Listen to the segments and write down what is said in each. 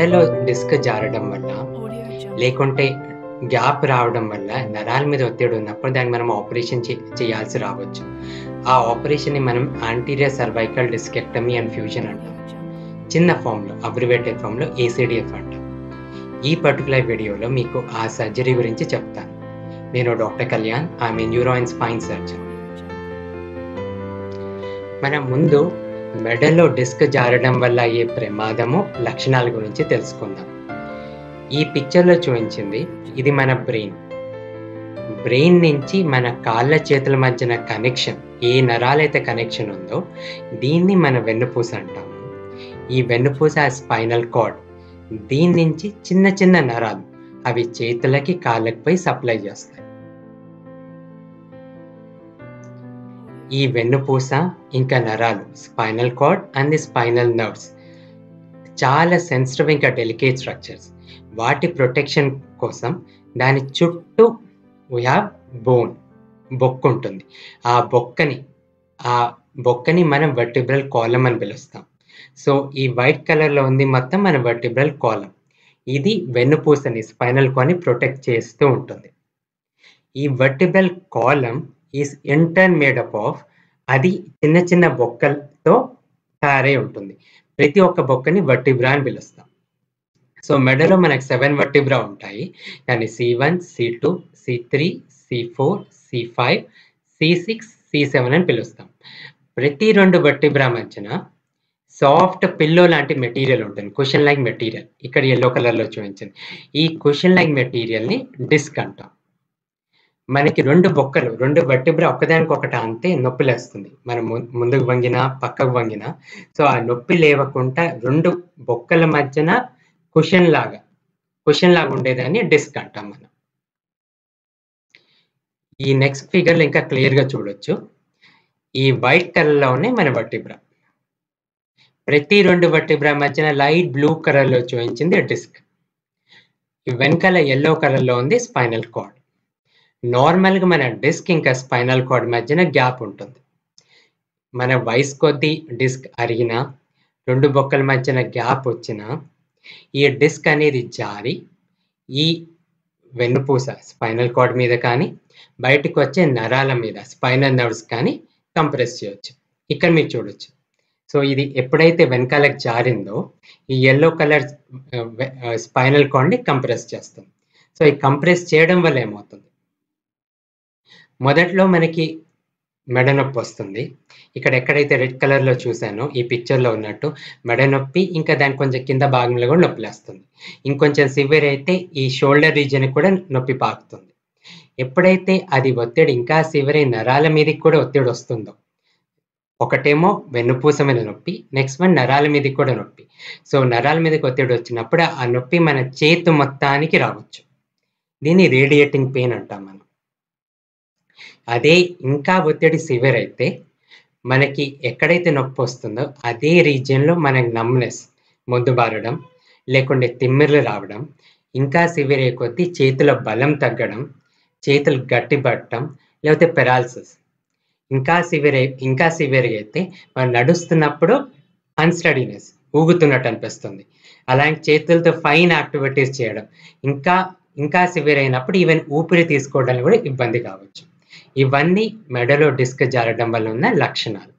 మెడలో డిస్క్ జారడం వల్ల లేకుంటే గ్యాప్ రావడం వల్ల నరాల మీద ఒత్తిడి ఉన్నప్పుడు దాన్ని మనం ఆపరేషన్ చే- చేయాల్సి రావచ్చు ఆ ఆపరేషన్ని మనం anterior cervical discectomy and fusion అంటాం చిన్న ఫామ్లో అబ్రివేటెడ్ ఫామ్లో ఏసీడిఎఫ్ అంటాం ఈ పర్టికులర్ వీడియోలో మీకు ఆ సర్జరీ గురించి చెప్తాను నేను డాక్టర్ కళ్యాణ్ ఆమె న్యూరో అండ్ స్పైన్ సర్జన్ మనం ముందు మెడలో డిస్క్ జారడం వల్ల అయ్యే ప్రమాదము లక్షణాల గురించి తెలుసుకుందాం ఈ పిక్చర్లో చూపించింది ఇది మన బ్రెయిన్ బ్రెయిన్ నుంచి మన కాళ్ళ చేతుల మధ్యన కనెక్షన్ ఏ నరాలైతే కనెక్షన్ ఉందో దీన్ని మన వెన్నుపూస అంటాము ఈ వెన్నుపూస స్పైనల్ కార్డ్ దీని నుంచి చిన్న చిన్న నరాలు అవి చేతులకి కాళ్ళకి పోయి సప్లై చేస్తాయి ఈ వెన్నుపూస ఇంకా నరాలు spinal cord and the spinal nerves చాలా సెన్సిటివ్ ఇంకా డెలికేట్ స్ట్రక్చర్స్ వాటి ప్రొటెక్షన్ కోసం దాని చుట్టూ వీ హ్యావ్ బోన్ బొక్క ఉంటుంది ఆ బొక్కని ఆ బొక్కని మనం వర్టిబ్రల్ కాలం అని పిలుస్తాం సో ఈ వైట్ కలర్లో ఉంది మొత్తం మన వర్టిబ్రల్ కాలం ఇది వెన్నుపూసని స్పైనల్ కాని ప్రొటెక్ట్ చేస్తూ ఉంటుంది ఈ vertebral column is in turn made up of అది చిన్న చిన్న బొక్కలతో తయారై ఉంటుంది ప్రతి ఒక్క బొక్కని వర్టిబ్రా అని పిలుస్తాం సో మెడలో మనకు సెవెన్ వర్టిబ్రా ఉంటాయి కానీ C one C two C three C four C five C six C seven అని పిలుస్తాం ప్రతి రెండు వర్టిబ్రా మధ్యన సాఫ్ట్ పిల్లో లాంటి మెటీరియల్ ఉంటుంది కుషన్ లైక్ మెటీరియల్ ఇక్కడ ఎల్లో కలర్లో చూపించింది ఈ కుషన్ లైక్ మెటీరియల్ని డిస్క్ అంటాం మనకి రెండు బొక్కలు రెండు వర్టిబ్రా ఒకదానికి ఒకటి అంతే నొప్పి లేస్తుంది మనం ము- ముందుకు వంగిన పక్కకు వంగిన సో ఆ నొప్పి లేవకుండా రెండు బొక్కల మధ్యన కుషన్ లాగా కుషన్ లాగా ఉండేదాన్ని డిస్క్ అంటాం మనం ఈ నెక్స్ట్ ఫిగర్లో ఇంకా క్లియర్ గా చూడొచ్చు ఈ వైట్ కలర్ లోనే మన వర్టిబ్రా ప్రతి రెండు వర్టిబ్రా మధ్యన లైట్ బ్లూ కలర్ లో చూపించింది డిస్క్ ఈ వెనకాల ఎల్లో కలర్ లో ఉంది స్పైనల్ కార్డ్ నార్మల్ గా మన డిస్క్ ఇంకా స్పైనల్ కార్డ్ మధ్యన గ్యాప్ ఉంటుంది మన వయసు కొద్దీ డిస్క్ అరిగినా రెండు బొక్కల మధ్యన గ్యాప్ వచ్చినా ఈ డిస్క్ అనేది జారి ఈ వెన్నుపూస స్పైనల్ కార్డ్ మీద కానీ బయటకు వచ్చే నరాల మీద స్పైనల్ నర్వ్స్ కానీ కంప్రెస్ చేయొచ్చు ఇక్కడ మీరు చూడొచ్చు సో ఇది ఎప్పుడైతే వెనకాలకు జారిందో ఈ ఎల్లో కలర్ స్పైనల్ కార్డ్ని కంప్రెస్ చేస్తుంది సో ఈ కంప్రెస్ చేయడం వల్ల ఏమవుతుంది మొదట్లో మనకి మెడ నొప్పి వస్తుంది ఇక్కడ ఎక్కడైతే రెడ్ కలర్ లో చూసానో ఈ పిక్చర్ లో ఉన్నట్టు మెడ నొప్పి ఇంకా దాని కొంచెం కింద భాగంలో కూడా నొప్పి లేస్తుంది ఇంకొంచెం సివియర్ అయితే ఈ షోల్డర్ రీజియన్ కూడా నొప్పి పాకుతుంది ఎప్పుడైతే అది ఒత్తిడి ఇంకా సివియర్ అయి నరాల మీదకి కూడా ఒత్తిడి వస్తుందో ఒకటేమో వెన్నుపూస మీద నొప్పి నెక్స్ట్ వన్ నరాల మీదకి కూడా నొప్పి సో నరాల మీదకి ఒత్తిడి వచ్చినప్పుడు ఆ నొప్పి మన చేతు మొత్తానికి రావచ్చు దీన్ని రేడియేటింగ్ పెయిన్ అంటాం మనం అదే ఇంకా ఒత్తిడి సివియర్ అయితే మనకి ఎక్కడైతే నొప్పి వస్తుందో అదే రీజియన్లో మనకి నమ్నెస్ మొద్దు బారడం లేకుంటే తిమ్మిర్లు రావడం ఇంకా సివియర్ అయ్యే కొద్దీ చేతుల బలం తగ్గడం చేతులు గట్టి పట్టడం లేకపోతే పెరాలసిస్ ఇంకా సివియర్ అయి ఇంకా సివియర్ అయితే మనం నడుస్తున్నప్పుడు అన్స్టడీనెస్ ఊగుతున్నట్టు అనిపిస్తుంది అలాంటి చేతులతో ఫైన్ యాక్టివిటీస్ చేయడం ఇంకా ఇంకా సివియర్ అయినప్పుడు ఈవెన్ ఊపిరి తీసుకోవడానికి కూడా ఇబ్బంది కావచ్చు ఇవన్నీ మెడలో డిస్క్ జారడం వల్ల ఉన్న లక్షణాలు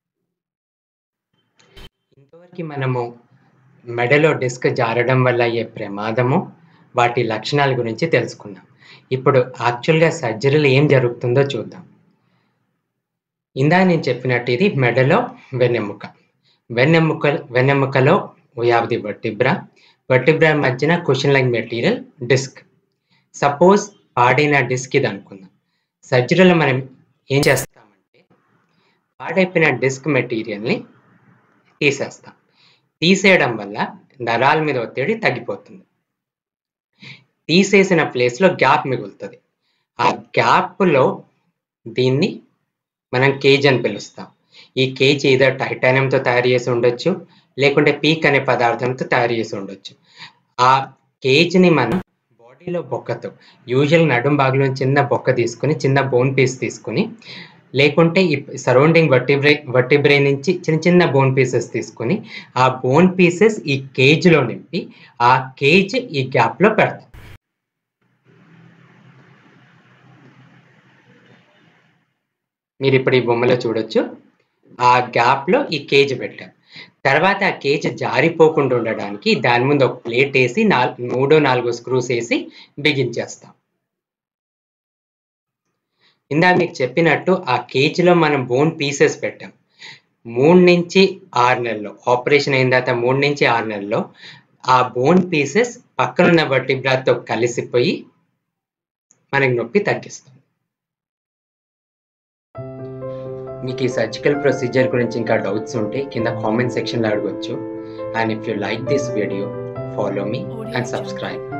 ఇంతవరకు మనము మెడలో డిస్క్ జారడం వల్ల అయ్యే ప్రమాదము వాటి లక్షణాల గురించి తెలుసుకున్నాం ఇప్పుడు యాక్చువల్గా సర్జరీలో ఏం జరుగుతుందో చూద్దాం ఇందా నేను చెప్పినట్టు ఇది మెడలో వెన్నెముక వెన్నెముక వెన్నెముకలో యావది వర్టిబ్రా వర్టిబ్రా మధ్యన cushion like material disc suppose పాడైన డిస్క్ ఇది అనుకుందాం సర్జరీలో మనం ఏం చేస్తామంటే పాడైపోయిన డిస్క్ మెటీరియల్ని తీసేస్తాం తీసేయడం వల్ల నరాల మీద ఒత్తిడి తగ్గిపోతుంది తీసేసిన ప్లేస్లో గ్యాప్ మిగులుతుంది ఆ గ్యాప్లో దీన్ని మనం కేజ్ అని పిలుస్తాం ఈ కేజ్ ఏదో టైటానియంతో తయారు చేసి ఉండొచ్చు లేకుంటే పీక్ అనే పదార్థంతో తయారు చేసి ఉండొచ్చు ఆ కేజ్ని మనం బాడీలో బొక్కతో యూజువల్ నడుం భాగంలో చిన్న బొక్క తీసుకుని చిన్న బోన్ పీస్ తీసుకుని లేకుంటే ఈ సరౌండింగ్ వర్టిబ్రే వర్టిబ్రే నుంచి చిన్న చిన్న బోన్ పీసెస్ తీసుకొని ఆ బోన్ పీసెస్ ఈ కేజ్లో నింపి ఆ కేజ్ ఈ గ్యాప్లో పెడతాం మీరు ఇప్పుడు ఈ బొమ్మలో చూడొచ్చు ఆ గ్యాప్లో ఈ కేజ్ పెట్టాం తర్వాత ఆ కేజ్ జారిపోకుండా ఉండడానికి దాని ముందు ఒక ప్లేట్ వేసి నాలుగు మూడో నాలుగో స్క్రూస్ వేసి బిగించేస్తాం ఇందా మీకు చెప్పినట్టు ఆ కేజ్లో మనం బోన్ పీసెస్ పెట్టాం మూడు నుంచి ఆరు నెలల్లో ఆపరేషన్ అయిన తర్వాత మూడు నుంచి ఆరు నెలల్లో ఆ బోన్ పీసెస్ పక్కనున్న వర్టిబ్రాతో కలిసిపోయి మనకి నొప్పి తగ్గిస్తుంది మీకు ఈ సర్జికల్ ప్రొసీజర్ గురించి ఇంకా డౌట్స్ ఉంటే కింద కామెంట్ సెక్షన్లో అడగొచ్చు and if you like this video follow me and subscribe